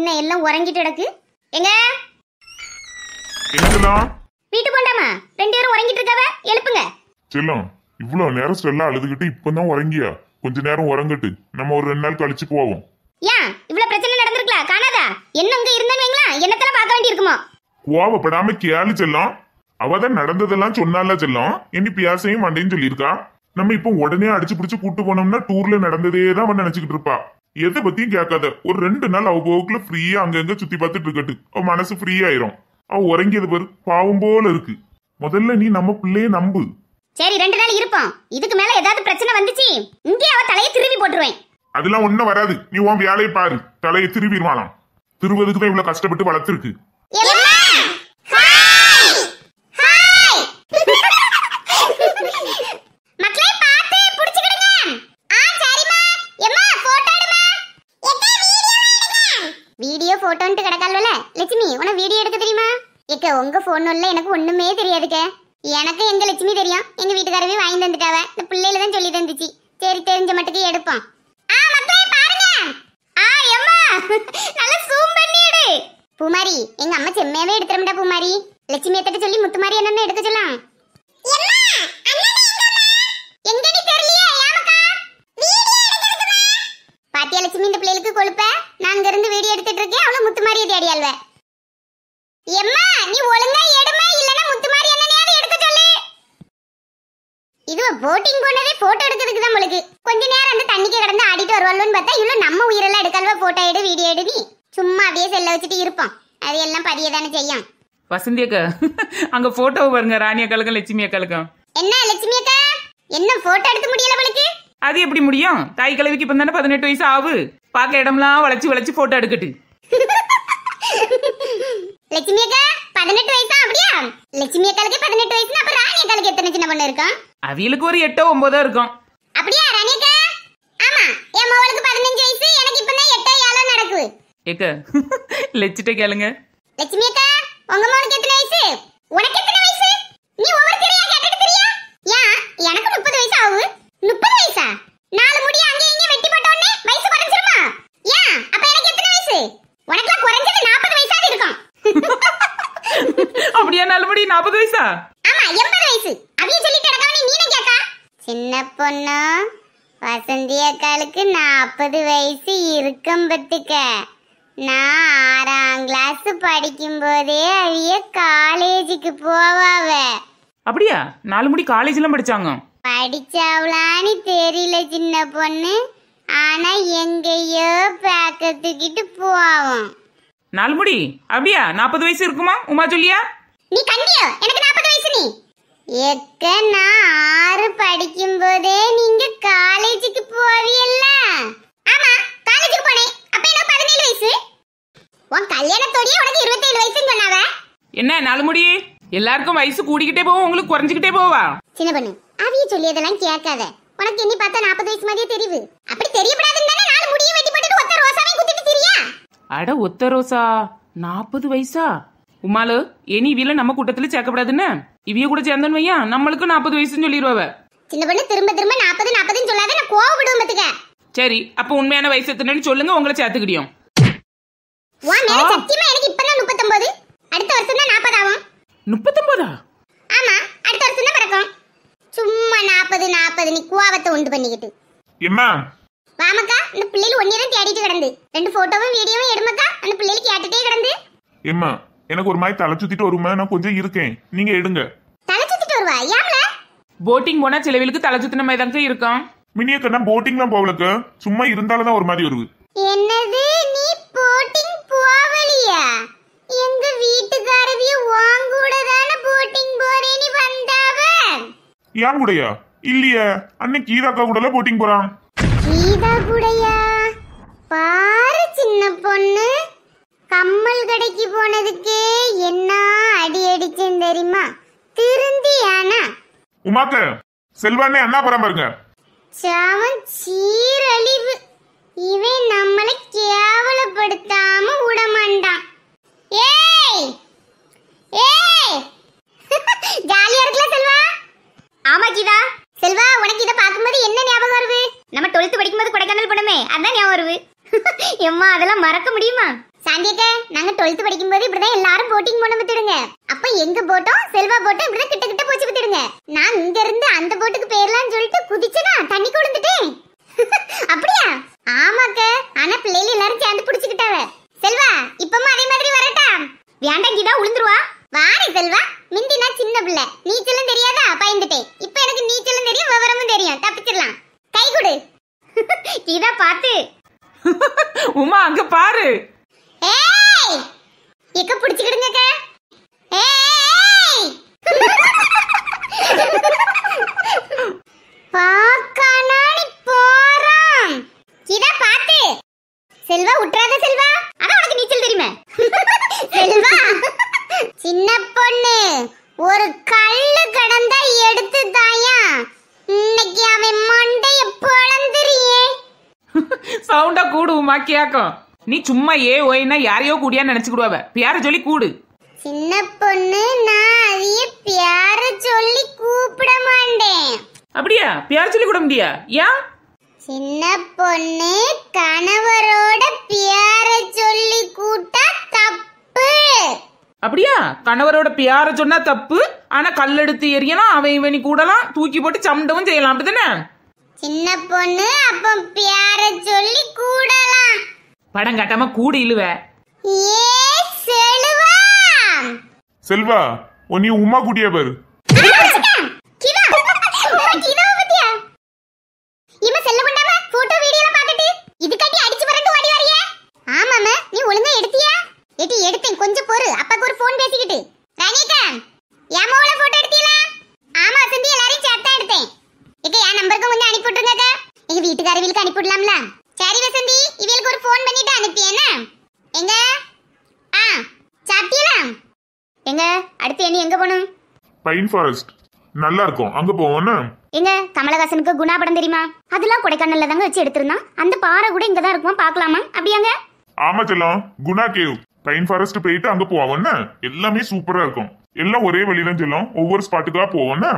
என்ன எல்லாம் உறங்கிட்டு கிடக்கு எங்க எங்கெல்லாம் வீட்டு போண்டாமா ரெண்டு பேரும் உறங்கிட்டு இருக்காவ எழுப்புங்க செல்லம் இவ்வளவு நேரம் ஸ்டெல்லா அழுதுகிட்டு இப்பதான் உறங்கியா கொஞ்ச நேரம் உறங்கட்டு நம்ம ஒரு ரெண்டு நாள் கழிச்சு போவோம் ஏன் இவ்வளவு பிரச்சனை நடந்திருக்கலாம் காணாதா என்ன அங்க இருந்தேன்னு வைங்களா என்னத்தெல்லாம் பார்க்க வேண்டியிருக்குமோ கோவப்படாம கேளு செல்லம் அவதான் நடந்ததெல்லாம் சொன்னால செல்லம் இனி பியாசையும் மண்டையும் சொல்லியிருக்கா நம்ம இப்போ உடனே அடிச்சு பிடிச்சு கூட்டு போனோம்னா டூர்ல நடந்ததே தான் அவன் நினைச்சுக்கிட்டு இருப்பா எதை பத்தியும் கேட்காத ஒரு ரெண்டு நாள் அவ போக்குல ஃப்ரீயா அங்கங்க சுத்தி பார்த்துட்டு இருக்கட்டு அவ மனசு ஃப்ரீ ஆயிரும் அவ உறங்கியது பாரு பாவம் போல இருக்கு முதல்ல நீ நம்ம பிள்ளைய நம்பு சரி ரெண்டு நாள் இருப்போம் இதுக்கு மேல ஏதாவது பிரச்சனை வந்துச்சு இங்கே அவ தலையை திரும்பி போட்டுருவேன் அதெல்லாம் ஒண்ணும் வராது நீ உன் வேலையை பாரு தலையை திரும்பிடுவானாம் திருவதுக்கு தான் இவ்வளவு கஷ்டப்பட்டு வளர்த்துருக்கு மக்களே பார்த்து புடிச்சுக்கிடுங்க ஆ சரிம்மா எம்மா போட்டோ எடுமா வீடியோ போட்டோன்ட்டு கிடக்கால்வல லட்சுமி உனக்கு வீடியோ எடுக்க தெரியுமா ஏக்க உங்க போன்ல எனக்கு ஒண்ணுமே தெரியாதுக்க எனக்கு எங்க லட்சுமி தெரியும் எங்க வீட்டுக்காரவே வாங்கி தந்துட்டாவ இந்த பிள்ளையில தான் சொல்லி தந்துச்சு சரி தெரிஞ்ச மட்டுக்கு எடுப்போம் ஆ மக்களே பாருங்க ஆ எம்மா நல்லா ஜூம் பண்ணி எடு பூமாரி எங்க அம்மா செம்மையாவே எடுத்துறமுடா பூமாரி லட்சுமி எத்தட்ட சொல்லி முத்துமாரி என்னன்னு எடுக்க சொல்லலாம் எங்கடி தெரியலையா ஏமக்கா பாத்தியா லட்சுமி இந்த பிள்ளைகளுக்கு கொழுப்ப நான் அங்க இருந்து வீடியோ எடுத்துட்டு இருக்கேன் அவள முத்து மாதிரியே தேடி அல்வ எம்மா நீ ஒழுங்கா எடுமா இல்லனா முத்து மாதிரி என்னனையாவது எடுக்க சொல்லு இது போட்டிங் போனதே போட்டோ எடுக்கிறதுக்கு தான் உங்களுக்கு கொஞ்ச நேரம் அந்த தண்ணிக்கு கடந்து ஆடிட்டு வருவாள்னு பார்த்தா இவ்வளவு நம்ம உயிரெல்லாம் எடுக்கல்வா போட்டோ எடு வீடியோ எடு நீ சும்மா அப்படியே செல்ல வச்சுட்டு இருப்போம் அது எல்லாம் பதிய தானே செய்யும் வசந்தி அக்கா அங்க போட்டோ பாருங்க ராணி அக்காளுக்கும் லட்சுமி அக்காளுக்கும் என்ன லட்சுமி அக்கா என்ன போட்டோ எடுக்க முடியல உங்களுக்கு அது எப்படி முடியும் தாய் கிழவிக்கு இப்போ தானே பதினெட்டு வயசு ஆகு பார்க்க இடம்லாம் வளைச்சு வளைச்சு போட்டோ எடுக்கட்டு லட்சுமி அக்கா பதினெட்டு வயசா அப்படியா லட்சுமி அக்காளுக்கு பதினெட்டு வயசுனா அப்ப ராணி அக்காளுக்கு எத்தனை சின்ன பொண்ணு இருக்கும் அவியலுக்கு ஒரு எட்டோ ஒன்பதோ இருக்கும் அப்படியா ராணி அக்கா ஆமா என் மவளுக்கு பதினஞ்சு வயசு எனக்கு இப்பதான் எட்டோ ஏழோ நடக்குது ஏக்க லட்சிட்ட கேளுங்க லட்சுமி அக்கா உங்க மவனுக்கு எத்தனை வயசு உனக்கு எத்தனை வயசு நீ ஒவ்வொருத்தரையா கேட்டுட்டு தெரியா ஏன் எனக்கு முப்பது வயசு ஆகுது முப்பது வயசா நாலு முடி அங்கே இங்கே வெட்டி போட்ட உடனே வயசு குறைஞ்சிருமா ஏன் அப்ப எனக்கு எத்தனை வயசு உனக்குலாம் குறைஞ்சது நாற்பது வயசாவது இருக்கும் அப்படியா நல்லபடி நாற்பது வயசா ஆமா எண்பது வயசு அவிய சொல்லிட்டு நடக்காம நீ நீன கேக்கா சின்ன பொண்ணு வசந்தி அக்காளுக்கு நாற்பது வயசு இருக்கும் பத்துக்க நான் ஆறாம் கிளாஸ் படிக்கும் போதே அவிய காலேஜுக்கு போவாவ அப்படியா நாலு முடி காலேஜ்லாம் படிச்சாங்க படிச்சாவளான்னு தெரியல சின்ன பொண்ணு ஆனா எங்கேயோ பேக்க தூக்கிட்டு போவோம் நாலு முடி அப்படியா நாற்பது வயசு இருக்குமா உமா சொல்லியா நீ கண்டியோ எனக்கு நாற்பது வயசு நீ எக்க நான் ஆறு படிக்கும் போதே நீங்க காலேஜுக்கு போவியல்ல ஆமா காலேஜுக்கு போனேன் அப்ப எனக்கு பதினேழு வயசு உன் கல்யாணத்தோடயே உனக்கு இருபத்தேழு வயசுன்னு சொன்னாவ என்ன நாலு முடி எல்லாருக்கும் வயசு கூடிக்கிட்டே போவோம் உங்களுக்கு குறைஞ்சிக்கிட்டே போவா சின்ன பொண்ணு அவிய சொல்லியதெல்லாம் கேட்காத உனக்கு எண்ணி பார்த்தா நாற்பது வயசு மாதிரியே தெரியுது அப்படி தெரியப்படாதுன்னு தானே நாலு முடியை வெட்டி போட்டுட்டு ஒத்த ரோசாவையும் குத்திட்டு திரியா அட ஒத்த ரோசா நாற்பது வயசா உமாலு இனி இவியல நம்ம கூட்டத்துல சேர்க்கப்படாதுன்னு இவிய கூட சேர்ந்தன் வையா நம்மளுக்கும் நாற்பது வயசுன்னு சொல்லிடுவாவ சின்ன பொண்ணு திரும்ப திரும்ப நாற்பது நாற்பதுன்னு சொல்லாத நான் கோவப்படுவேன் பத்துக்க சரி அப்ப உண்மையான வயசு எத்தனைன்னு சொல்லுங்க உங்களை சேர்த்துக்கிடியும் உன் மேல ஆ. சத்தியமா எனக்கு இப்பதான் முப்பத்தொன்பது அடுத்த வருஷம் தான் நாற்பது ஆகும் முப்பத்தொன்பதா ஆமா அடுத்த வருஷம் தான் பிறக்கும் சும்மா நாற்பது நாற்பது நீ குவாவத்தை உண்டு பண்ணிக்கிட்டு என்ன வாமக்கா இந்த பிள்ளைகள் ஒன்னே தான் தேடிட்டு கிடந்து ரெண்டு போட்டோவும் வீடியோவும் எடுமக்கா அந்த பிள்ளைகள் கேட்டுட்டே கிடந்து எம்மா எனக்கு ஒரு மாதிரி தலை சுத்திட்டு வருமா நான் கொஞ்சம் இருக்கேன் நீங்க எடுங்க தலை சுத்திட்டு வருவா ஏம்ல போட்டிங் போனா சிலவிலுக்கு தலை சுத்தின மாதிரி தாங்க இருக்கும் மினியக்கண்ணா போட்டிங்லாம் போகலக்கு சும்மா இருந்தாலும் தான் ஒரு மாதிரி வருது என்னது நீ போட்டிங் போவலியா எங்க வீட்டுக்காரவிய உன் கூட தானே போட்டிங் போறேன்னு வந்தாவ ஏன் கூடயா இல்லையே அன்னைக்கு கீதாக்கா கூட போட்டிங் போறான் கீதா கூடயா பாரு சின்ன பொண்ணு கம்மல் கடைக்கு போனதுக்கே என்ன அடி அடிச்சேன் தெரியுமா திருந்தியானா உமாக்க செல்வானே அண்ணா பரம் பாருங்க சாவன் சீரழிவு இவன் நம்மளை கேவலப்படுத்தாம விடமாட்டான் ஏய் ஏய் ஜாலியா இருக்குல்ல செல்வா ஆமா கீதா செல்வா உனக்கு இத பாக்கும்போது என்ன ஞாபகம் வருது நம்ம 12th படிக்கும்போது கொடைக்கானல் போனோமே அதான் ஞாபகம் வருது எம்மா அதெல்லாம் மறக்க முடியுமா சாந்தியக்க நாங்க 12th படிக்கும்போது இப்படிதான் எல்லாரும் போட்டிங் போன விட்டுடுங்க அப்ப எங்க போட்டோம் செல்வா போட்டோம் இப்படிதான் கிட்ட கிட்ட போச்சு விட்டுடுங்க நான் இங்க இருந்து அந்த போட்டுக்கு பேர்லாம் சொல்லிட்டு குதிச்சனா தண்ணி கொடுத்துட்டேன் அப்படியா ஆமாக்க ஆனா பிள்ளைகள் எல்லாரும் சேர்ந்து புடிச்சுக்கிட்டாவ செல்வா இப்பமா அதே மாதிரி வரட்டா வேண்டாம் கீதா உளுந்துருவா வாரி செல்வா மிந்தி நான் சின்ன பிள்ளை நீச்சலும் தெரியாதா பயந்துட்டேன் இப்ப எனக்கு நீச்சலும் தெரியும் விவரமும் தெரியும் தப்பிச்சிடலாம் கை கொடு கீதா பாத்து உமா அங்க பாரு ஏய் எக்க பிடிச்சுக்கிடுங்க ஏய் பாக்கானாடி போறான் இதா பாத்து செல்வா உட்றாத செல்வா அதான் உனக்கு நீச்சல் தெரியுமே செல்வா சின்ன பொண்ணு ஒரு கல்லு கடந்தா எடுத்து தாயா இன்னைக்கு அவன் மண்டைய பொழந்துறியே சவுண்டா கூடு உமா கேக்கும் நீ சும்மா ஏ ஓய்னா யாரையோ கூடியா நினைச்சுக்கிடுவாவ பேர சொல்லி கூடு சின்ன பொண்ணு நான் அதைய பேர சொல்லி கூப்பிட மாட்டேன் அப்படியா பேர சொல்லி கூட முடியா ஏன் சின்ன பொண்ணு கணவரோட பேர சொல்லி கூட்டா தப்பு அப்படியா கணவரோட பேர சொன்னா தப்பு ஆனா கல்லெடுத்து எரியலாம் அவன் இவனி கூடலாம் தூக்கி போட்டு சமண்டவும் செய்யலாம் அப்படிதானே சின்ன பொண்ணு அப்ப பேர சொல்லி கூடலாம் படம் காட்டாம கூடு இழுவ ஏ செழுவா செல்வா உன் நீ உமா குட்டியா பாரு கிதா உமா கிதாவை பத்தியா இவன் செல்ல பண்ணாம போட்டோ வீடியோ எல்லாம் பார்த்துட்டு இதுக்காட்டி அடிச்சு பறந்து ஓடி வரியே ஆமாம நீ ஒழுங்கா எடுத்தியா எடி எடுத்தேன் கொஞ்சம் பொறு அப்பாக்கு ஒரு ஃபோன் பேசிக்கிட்டு ராணிகா என் மோள போட்டோ எடுத்தீங்களா ஆமா வசந்தி எல்லாரையும் சேர்த்தா எடுத்தேன் இக்க என் நம்பருக்கு கொஞ்சம் அனுப்பி விட்டுருங்க எங்க வீட்டுக்காரவிகளுக்கு அனுப்பி விடலாம்ல சரி வசந்தி இவளுக்கு ஒரு ஃபோன் பண்ணிட்டு அனுப்பி என்ன எங்க ஆ சாப்பிட்டீங்களா எங்க அடுத்து என்ன எங்க போகணும் பைன் ஃபாரஸ்ட் நல்லா இருக்கும் அங்க போவோன்னு எங்க கமலஹாசனுக்கு குணா படம் தெரியுமா அதெல்லாம் கொடைக்கானல்ல தாங்க வச்சு எடுத்திருந்தான் அந்த பாறை கூட இங்க தான் இருக்குமா பார்க்கலாமா அப்படியாங்க ஆமா செல்லம் குணா கேவ் பைன் ஃபாரஸ்ட் போயிட்டு அங்க போவோன்னு எல்லாமே சூப்பரா இருக்கும் எல்லாம் ஒரே வழியில செல்லம் ஒவ்வொரு ஸ்பாட்டுக்கா போவோன்னு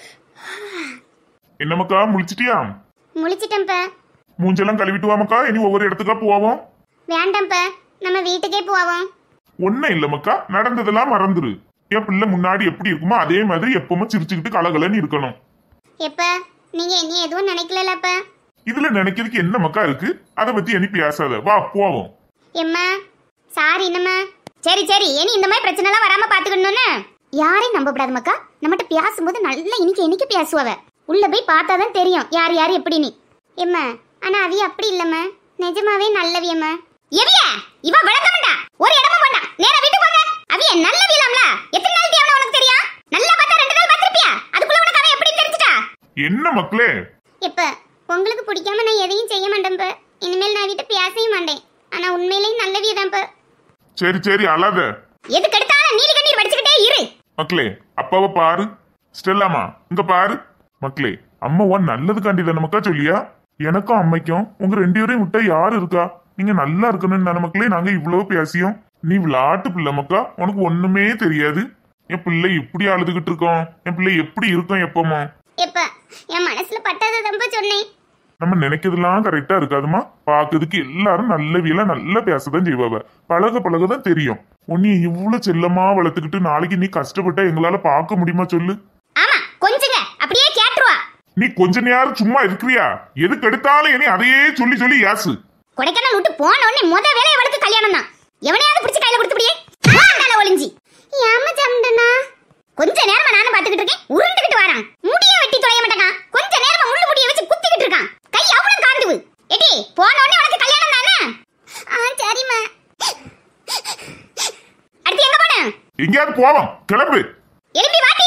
என்னமக்கா முழிச்சிட்டியா முழிச்சிட்டேன்ப்ப மூஞ்செல்லாம் கழுவிட்டு வாமக்கா இனி ஒவ்வொரு இடத்துக்கா போவோம் வேண்டாம்ப்ப நம்ம வீட்டுக்கே போவோம் ஒன்னும் இல்ல மக்கா நடந்ததெல்லாம் மறந்துரு என் பிள்ளை முன்னாடி எப்படி இருக்குமோ அதே மாதிரி எப்பவுமே சிரிச்சுக்கிட்டு கலகலன்னு இருக்கணும் எப்ப நீங்க என்ன எதுவும் நினைக்கலப்ப இதுல நினைக்கிறதுக்கு என்ன மக்கா இருக்கு அத பத்தி இனி பேசாத வா போவோம் எம்மா சாரி என்னம்மா சரி சரி இனி இந்த மாதிரி பிரச்சனை எல்லாம் வராம பாத்துக்கணும்னு யாரையும் நம்பப்படாது மக்கா நம்மகிட்ட பேசும்போது நல்லா இனிக்க இனிக்க பேசுவவ உள்ள போய் பார்த்தாதான் தெரியும் யார் யார் எப்படின்னு எம்மா ஆனா அவிய அப்படி இல்லம்மா நிஜமாவே நல்லவியம்மா எவிய இவ விளக்கமாண்டா ஒரு இடமும் வேண்டாம் நேரா வீட்டுக்கு போங்க அவிய நல்லவியலாம்ல எத்தனை நாள் தேவன உனக்கு தெரியும் நல்லா பார்த்தா ரெண்டு நாள் பார்த்திருப்பியா அதுக்குள்ள உனக்கு அவன் எப்படி தெரிஞ்சுட்டா என்ன மக்களே இப்ப உங்களுக்கு பிடிக்காம நான் எதையும் செய்ய மாட்டேன்ப்ப இனிமேல் நான் வீட்டை பேசவே மாட்டேன் ஆனா உண்மையிலேயும் நல்லவியதான்ப்ப சரி சரி அழாத எதுக்கு எடுத்தாலும் நீலி கண்ணீர் வடிச்சுக்கிட்டே இரு மக்களே அப்பாவை பாரு ஸ்டெல்லாமா இங்க பாரு மக்களே அம்மா உன் நல்லதுக்காண்டி தானே மக்கா சொல்லியா எனக்கும் அம்மைக்கும் உங்க ரெண்டு பேரையும் விட்டா யாரு இருக்கா நீங்க நல்லா இருக்கணும்னு தானே மக்களே நாங்க இவ்வளவு பேசியோம் நீ விளையாட்டு பிள்ளை மக்கா உனக்கு ஒண்ணுமே தெரியாது என் பிள்ளை இப்படி அழுதுகிட்டு இருக்கோம் என் பிள்ளை எப்படி இருக்கும் எப்பமோ எப்ப என் மனசுல பட்டதை தம்ப சொன்னேன் நம்ம நினைக்கிறதுலாம் கரெக்டா இருக்காதுமா பாக்குறதுக்கு எல்லாரும் நல்ல வீல நல்லா பேசதான் செய்வாவ பழக பழகதான் தெரியும் உன்னை இவ்வளவு செல்லமா வளர்த்துக்கிட்டு நாளைக்கு நீ கஷ்டப்பட்டா எங்களால பார்க்க முடியுமா சொல்லு ஆமா கொஞ்சங்க அப்படியே கேட்டுருவா நீ கொஞ்ச நேரம் சும்மா இருக்கிறியா எதுக்கு எடுத்தாலும் இனி அதையே சொல்லி சொல்லி யாசு கொடைக்கானல் விட்டு போன உடனே முத வேலையை அவளுக்கு கல்யாணம் தான் எவனையாவது பிடிச்சு கையில கொடுத்துபடியே ஒளிஞ்சி ஏமா சம்டனா கொஞ்ச நேரமா நானும் பாத்துக்கிட்டு இருக்கேன் உருண்டுகிட்டு வரான் முடிய வெட்டி தொலைய மாட்டான் கொஞ்ச நேரமா முள்ளு முடிய வச்சு குத்திக்கிட்டு இருக்கான் கை அவ்வளவு காந்துவு எட்டி போன உடனே உனக்கு கல்யாணம் தானே ஆ சரிம்மா அடுத்து எங்க போன எங்கேயாவது போவோம் கிளம்பு எழுப்பி வாட்டி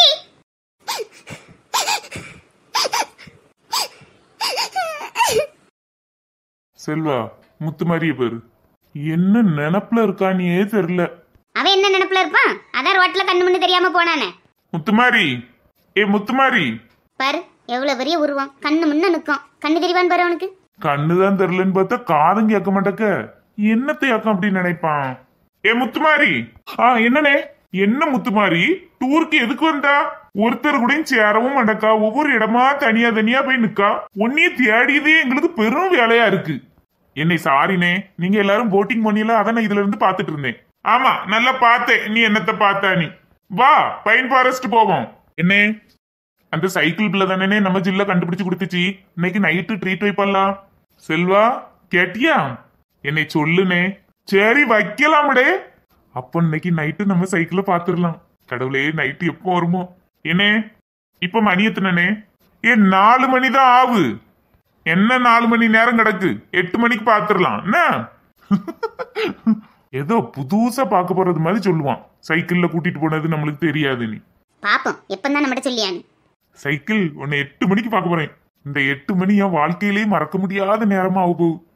செல்வா முத்து மாதிரிய பேரு என்ன நினப்புல இருக்கானே தெரியல அவன் என்ன நினைப்புல இருப்பான் அதான் ரோட்ல கண்ணு முன்னு தெரியாம போனானே முத்துமாரி ஏ முத்துமாரி பாரு எவ்வளவு பெரிய உருவம் கண்ணு முன்ன நிக்கும் கண்ணு தெரிவான் பாரு அவனுக்கு கண்ணுதான் தெரியலன்னு பார்த்தா காதும் கேட்க மாட்டக்க என்னத்தை யாக்கம் அப்படின்னு நினைப்பான் ஏ முத்துமாரி ஆ என்னனே என்ன முத்துமாரி டூருக்கு எதுக்கு வந்தா ஒருத்தர் கூட சேரவும் மாட்டக்கா ஒவ்வொரு இடமா தனியா தனியா போய் நிக்கா உன்னையே தேடியதே எங்களுக்கு பெரும் வேலையா இருக்கு என்னை சாரினே நீங்க எல்லாரும் போட்டிங் பண்ணியல அதான் நான் இதுல இருந்து பாத்துட்டு இருந்தேன் ஆமா நல்லா பார்த்தேன் நீ என்னத்த பார்த்தா நீ வா பைன் ஃபாரஸ்ட் போவோம் என்ன அந்த சைக்கிள் பிள்ளை தானே நம்ம ஜில்ல கண்டுபிடிச்சு கொடுத்துச்சு இன்னைக்கு நைட்டு ட்ரீட் வைப்பலாம் செல்வா கேட்டியா என்னை சொல்லுனே சரி வைக்கலாமடே அப்போ இன்னைக்கு நைட்டு நம்ம சைக்கிளை பாத்துடலாம் கடவுளே நைட்டு எப்போ வருமோ என்னே இப்ப மணி எத்தனே ஏ நாலு மணி தான் ஆகு என்ன நாலு மணி நேரம் கிடக்கு எட்டு மணிக்கு பாத்துடலாம் என்ன ஏதோ புதுசா பார்க்க போறது மாதிரி சொல்லுவான் சைக்கிள்ல கூட்டிட்டு போனது நம்மளுக்கு தெரியாது நீ பாப்போம் எப்பந்தான் நம்மகிட்ட சொல்லியான்னு சைக்கிள் உன்னை எட்டு மணிக்கு பார்க்க போறேன் இந்த எட்டு மணி என் வாழ்க்கையிலேயே மறக்க முடியாத நேரமா ஆக போகுது